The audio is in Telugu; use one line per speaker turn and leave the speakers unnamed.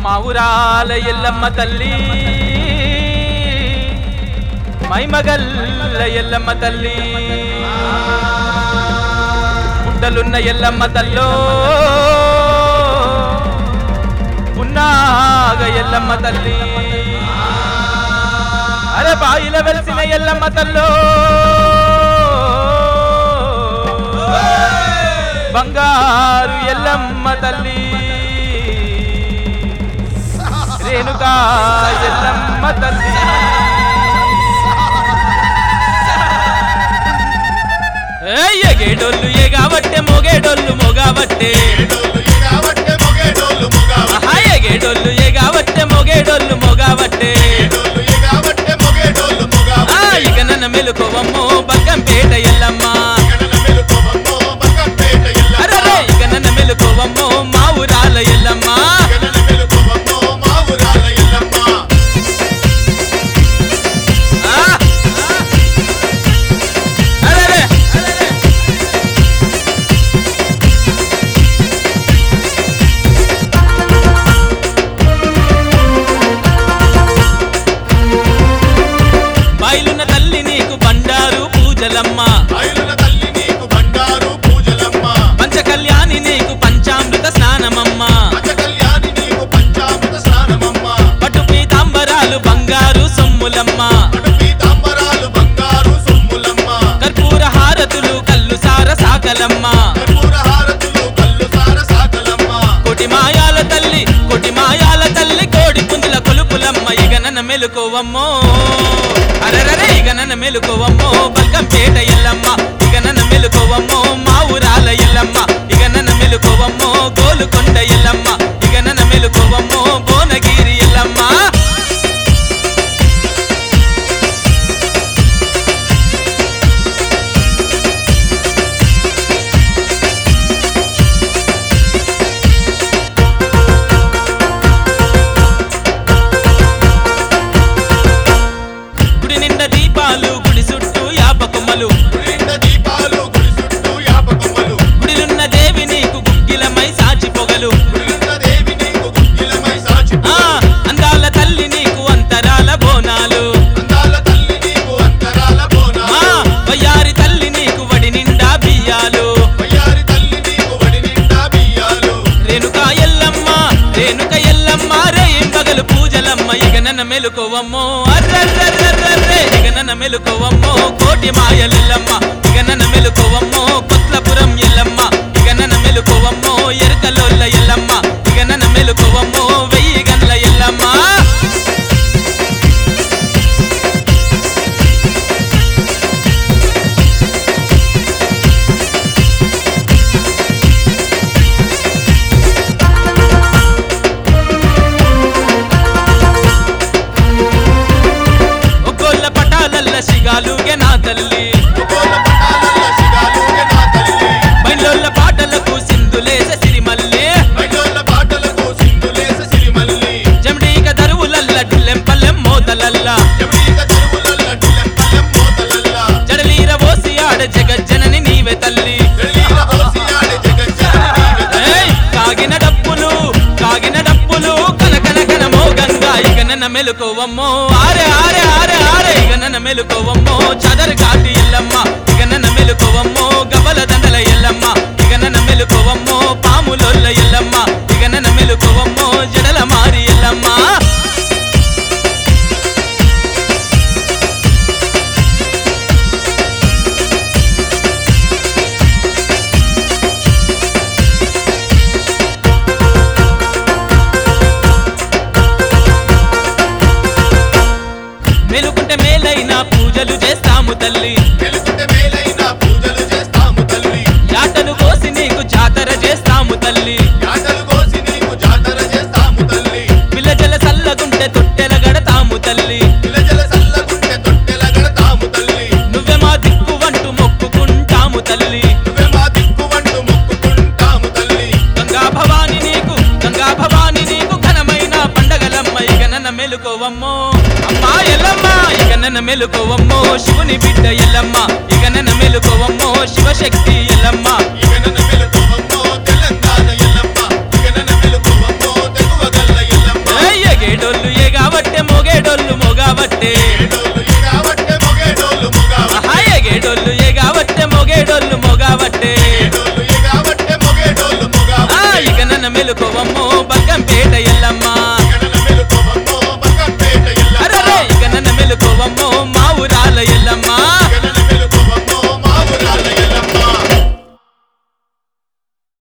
మా ఊరాల ఎల్లమ్మ తల్లి మైమగల్ల ఎల్లమ్మ తల్లి గుడ్డలున్న ఎల్లమ్మ తల్లో ఉన్నాగ ఎల్లమ్మ తల్లి అరే బాయిల వెలిసిన ఎల్లమ్మ తల్లో బంగారు ఎల్లమ్మ తల్లి రేణుకా ఎల్లమ్మ తల్లి ఏయ్, ఎగేడోళ్ళు ఎగావట్టే మొగేడోళ్ళు మొగావట్టే
ఏడోళ్ళు ఎగావట్టే మొగేడోళ్ళు మొగావట్టే.
ఆహా, ఎగేడోళ్ళు ఎగావట్టే మొగేడోళ్ళు మొగావట్టే
ఏడోళ్ళు ఎగావట్టే మొగేడోళ్ళు
ఆ,
మొగావట్టే.
ఇక నన్న మెలుకోవమ్మో బగ్గంపేట ఎల్లమ్మ
గణన మెలుకువమ్మో బగ్గంపేట ఎల్లమ్మ.
అరే ఇక నన్న మెలుకోవమ్మో మా ఊరాల ఎల్లమ్మ
గణన మెలుకువమ్మో మా ఊరాల ఎల్లమ్మ.
ఆ, అరెరే, అరెరే. బయలున్న తల్లి నీకు బండారు పూజలమ్మ
బయలున తల్లి నీకు బంగారు పూజలమ్మ.
పంచ కళ్యాణి నీకు పంచామృత స్నానమమ్మ
పంచ కళ్యాణి నీకు పంచామృత స్నానమమ్మ.
పట్టు పీతాంబరాలు బంగారు సొమ్ములమ్మ
అటు పీతాంబరాలు బంగారు సొమ్ములమ్మ.
కర్పూర హారతులు కల్లు సార సాకలమ్మ
కర్పూర హారతులు కల్లు సార సాకలమ్మ.
కోటి మాయాల తల్లి కోటి మాయాల తల్లి కోడి పుంజుల కొలుపులమ్మ ఇక నన్న మెలుకోవమ్మో అరరరే ఇక నన్న మెలుకోవమ్మో బల్కంపేట ఎల్లమ్మ ఇక నన్న మెలుకోవమ్మో మా ఊరాల ఎల్లమ్మ ఇక నన్న మెలుకోవమ్మో గోలుకొండ ఎల్లమ్మ ఇక నన్న మెలుకోవమ్మో భువనగిరి ఎల్లమ్మ గుడి నిండా దీపాలు గుడి చుట్టూ యాపకొమ్మలు
గుడింద దీపాలు గుడి చుట్టూ యాపకొమ్మలు.
గుడిలున్న దేవి నీకు గుగ్గిలమై సాచి పొగలు
గుడింద దేవి నీకు గుగ్గిలమై సాచి
ఆ అందాల తల్లి నీకు అంతరాల బోనాలు
అందాల తల్లి నీకు అంతరాల
ఆ
బోనాలు.
వయ్యారి తల్లి నీకు వడి నిండా బియ్యాలు
వయ్యారి తల్లి నీకు వడి నిండా బియ్యాలు.
రేణుక ఎల్లమ్మ రేణుక ఎల్లమ్మ రేం పగలు పూజలమ్మ ఇక నన్న మెలుకోవమ్మో అర్రర్రర్రర్రే ఇక నన్న మెలుకోవమ్మో కోటి మాయలెల్లమ్మ ఇక నన్న మెలుకోవమ్మో కొత్లపురం ఎల్లమ్మ ఇక నన్న మెలుకోవమ్మో ఎరకలోల్ల ఎల్లమ్మ ఇక నన్న మెలుకోవమ్మో వెయ్యి గండ్ల ఎల్లమ్మ ఒక్కోళ్ళ పటాలల్ల సిగాలుగే నా తల్లి
ఒకోల పటాలల్ల శిగాలుగే నా తల్లి.
బయలోళ్ళ పాటలకు సింధులేస సిరిమల్లే
బయటోళ్ళ పాటలకు సింధులేస సిరిమల్లి.
జమడీక దరువులల్ల ఢిల్లెం పల్లెం మోతలల్ల
జమీక చెరువులల్ల టిల్లెంపల్లెం మోతలల్ల.
జడలీర ఓసి ఆడ జగజ్జనని నీవే తల్లి
తెల్లీల పోసి ఆడే జగజ్జనని నీవే తల్లి.
ఏయ్! కాగిన డప్పులు కాగిన డప్పులు కనకన కన మోగంగా ఇక నన్న మెలుకోవమ్మో ఆరే ఆరే ఆరే ఆరే ఇక నన్న మెలుకోవమ్మో చదరు కాటి ఎల్లమ్మ ఇక నన్న మెలుకోవమ్మో గబల దండల ఎల్లమ్మ ఇక నన్న మెలుకోవమ్మో పాములొల్ల ఎల్లమ్మ ఇక నన్న మెలుకోవమ్మో జడల మారి ఎల్లమ్మ మెలుకుంటే మేలైన పూజలు చేస్తాము తల్లి
వెలుగుతే మేలైన పూజలు చేస్తాము తల్లి.
యాటలు కోసి నీకు జాతర చేస్తాము తల్లి
యాటలు కోసి నీకు జాతర చేస్తాము తల్లి.
పిల్ల జల సల్లగుంటే తొట్టెల గడతాము తల్లి
ఇలజల సల్లగుంటె తొట్టెల గడతాము తల్లి.
నువ్వే మా దిక్కు వంటూ మొక్కుకుంటాము తల్లి
నువ్వే మా దిక్కువంటూ మొక్కుకుంటాము తల్లి.
గంగా భవాని నీకు గంగా భవాని నీకు ఘనమైన పండగలమ్మ ఇక నన్న మెలుకోవమ్మో అమ్మా ఎల్లమ్మ ఇక నన్న మెలుకోవమ్మో శివుని బిడ్డ ఎల్లమ్మ ఇక నన్న మెలుకోవమ్మో శివశక్తి ఎల్లమ్మ
ఇక నన్ను మెలుకువమ్మో తెలంగాణ ఎల్లమ్మ. ఇక నన్ను మెలుకువమ్మో తెగువ గల్ల ఎల్లమ్మ.
మెలుకోవమ్మో బగ్గంపేట